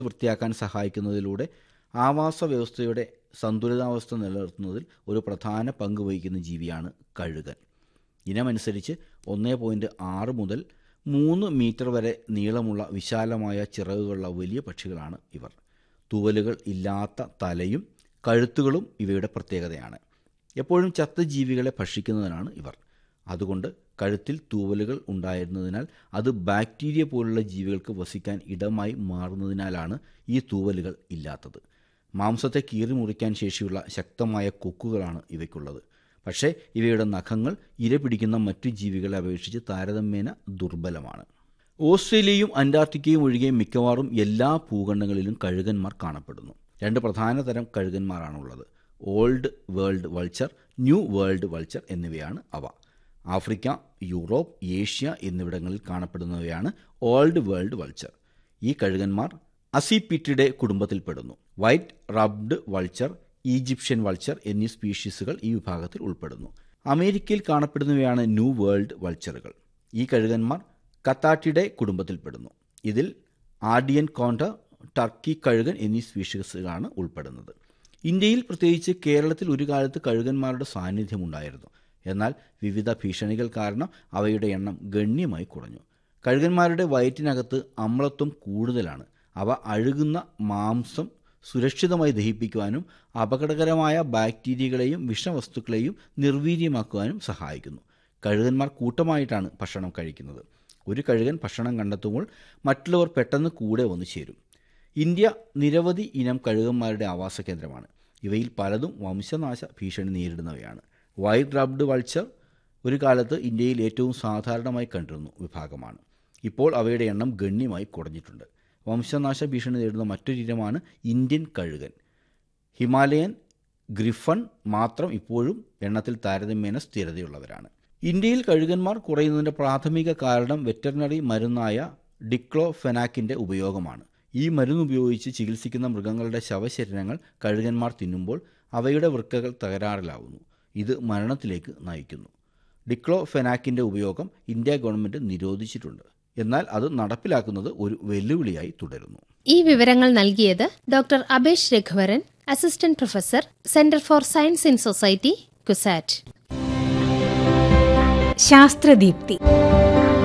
വൃത്തിയാക്കാൻ സഹായിക്കുന്നതിലൂടെ ആവാസ വ്യവസ്ഥയുടെ സന്തുലിതാവസ്ഥ നിലനിർത്തുന്നതിൽ ഒരു പ്രധാന പങ്ക് വഹിക്കുന്ന ജീവിയാണ് കഴുകൻ ഇനമനുസരിച്ച് ഒന്ന് പോയിൻറ്റ് ആറ് മുതൽ മൂന്ന് മീറ്റർ വരെ നീളമുള്ള വിശാലമായ ചിറകുകളുള്ള വലിയ പക്ഷികളാണ് ഇവർ തൂവലുകൾ ഇല്ലാത്ത തലയും കഴുത്തുകളും ഇവയുടെ പ്രത്യേകതയാണ് എപ്പോഴും ചത്ത ജീവികളെ ഭക്ഷിക്കുന്നതിനാണ് ഇവർ അതുകൊണ്ട് കഴുത്തിൽ തൂവലുകൾ ഉണ്ടായിരുന്നതിനാൽ അത് ബാക്ടീരിയ പോലുള്ള ജീവികൾക്ക് വസിക്കാൻ ഇടമായി മാറുന്നതിനാലാണ് ഈ തൂവലുകൾ ഇല്ലാത്തത് മാംസത്തെ കീറി മുറിക്കാൻ ശേഷിയുള്ള ശക്തമായ കൊക്കുകളാണ് ഇവയ്ക്കുള്ളത് പക്ഷേ ഇവയുടെ നഖങ്ങൾ ഇര പിടിക്കുന്ന മറ്റു ജീവികളെ അപേക്ഷിച്ച് താരതമ്യേന ദുർബലമാണ് ഓസ്ട്രേലിയയും അന്റാർട്ടിക്കയും ഒഴികെ മിക്കവാറും എല്ലാ ഭൂഖണ്ഡങ്ങളിലും കഴുകന്മാർ കാണപ്പെടുന്നു രണ്ട് പ്രധാന തരം കഴുകന്മാരാണുള്ളത് old world vulture new world vulture എന്നിവയാണ് അവ ആഫ്രിക്ക യൂറോപ്പ് ഏഷ്യ എന്നിവിടങ്ങളിൽ കാണപ്പെടുന്നവയാണ് ഓൾഡ് വേൾഡ് വൾച്ചർ ഈ കഴുകന്മാർ അസിപിറ്റിയുടെ കുടുംബത്തിൽപ്പെടുന്നു white rumped vulture Egyptian vulture എന്നീ സ്പീഷീസുകൾ ഈ വിഭാഗത്തിൽ ഉൾപ്പെടുന്നു അമേരിക്കയിൽ കാണപ്പെടുന്നവയാണ് ന്യൂ വേൾഡ് വൾച്ചറുകൾ ഈ കഴുകന്മാർ കത്താട്ടിയുടെ കുടുംബത്തിൽപ്പെടുന്നു ഇതിൽ ആഡിയൻ കോണ്ട ടർക്കി കഴുകൻ എന്നീ സ്പീഷീസുകളാണ് ഉൾപ്പെടുന്നത് ഇന്ത്യയിൽ പ്രത്യേകിച്ച് കേരളത്തിൽ ഒരു കാലത്ത് കഴുകന്മാരുടെ സാന്നിധ്യമുണ്ടായിരുന്നു എന്നാൽ വിവിധ ഭീഷണികൾ കാരണം അവയുടെ എണ്ണം ഗണ്യമായി കുറഞ്ഞു കഴുകന്മാരുടെ വയറ്റിനകത്ത് അമ്ലത്വം കൂടുതലാണ് അവ അഴുകുന്ന മാംസം സുരക്ഷിതമായി ദഹിപ്പിക്കുവാനും അപകടകരമായ ബാക്ടീരിയകളെയും വിഷവസ്തുക്കളെയും നിർവീര്യമാക്കുവാനും സഹായിക്കുന്നു കഴുകന്മാർ കൂട്ടമായിട്ടാണ് ഭക്ഷണം കഴിക്കുന്നത് ഒരു കഴുകൻ ഭക്ഷണം കണ്ടെത്തുമ്പോൾ മറ്റുള്ളവർ പെട്ടെന്ന് കൂടെ വന്നു ചേരും ഇന്ത്യ നിരവധി ഇനം കഴുകന്മാരുടെ ആവാസ കേന്ദ്രമാണ് ഇവയിൽ പലതും വംശനാശ ഭീഷണി നേരിടുന്നവയാണ് വൈറ്റ് റബ്ഡ് വൾച്ചർ ഒരു കാലത്ത് ഇന്ത്യയിൽ ഏറ്റവും സാധാരണമായി കണ്ടിരുന്ന വിഭാഗമാണ് ഇപ്പോൾ അവയുടെ എണ്ണം ഗണ്യമായി കുറഞ്ഞിട്ടുണ്ട് വംശനാശ ഭീഷണി നേരിടുന്ന മറ്റൊരു ഇനമാണ് ഇന്ത്യൻ കഴുകൻ ഹിമാലയൻ ഗ്രിഫൺ മാത്രം ഇപ്പോഴും എണ്ണത്തിൽ താരതമ്യേന സ്ഥിരതയുള്ളവരാണ് ഇന്ത്യയിൽ കഴുകന്മാർ കുറയുന്നതിൻ്റെ പ്രാഥമിക കാരണം വെറ്ററിനറി മരുന്നായ ഡിക്ലോഫെനാക്കിൻ്റെ ഉപയോഗമാണ് ഈ മരുന്ന് ഉപയോഗിച്ച് ചികിത്സിക്കുന്ന മൃഗങ്ങളുടെ ശവശരീരങ്ങൾ കഴുകന്മാർ തിന്നുമ്പോൾ അവയുടെ വൃക്കകൾ തകരാറിലാവുന്നു ഇത് മരണത്തിലേക്ക് നയിക്കുന്നു ഡിക്ലോഫെനാക്കിൻ്റെ ഉപയോഗം ഇന്ത്യ ഗവൺമെൻറ് നിരോധിച്ചിട്ടുണ്ട് എന്നാൽ അത് നടപ്പിലാക്കുന്നത് ഒരു വെല്ലുവിളിയായി തുടരുന്നു ഈ വിവരങ്ങൾ നൽകിയത് doctor Abesh Raghuvaran assistant professor centre for science in society CUSAT ശാസ്ത്രദീപ്തി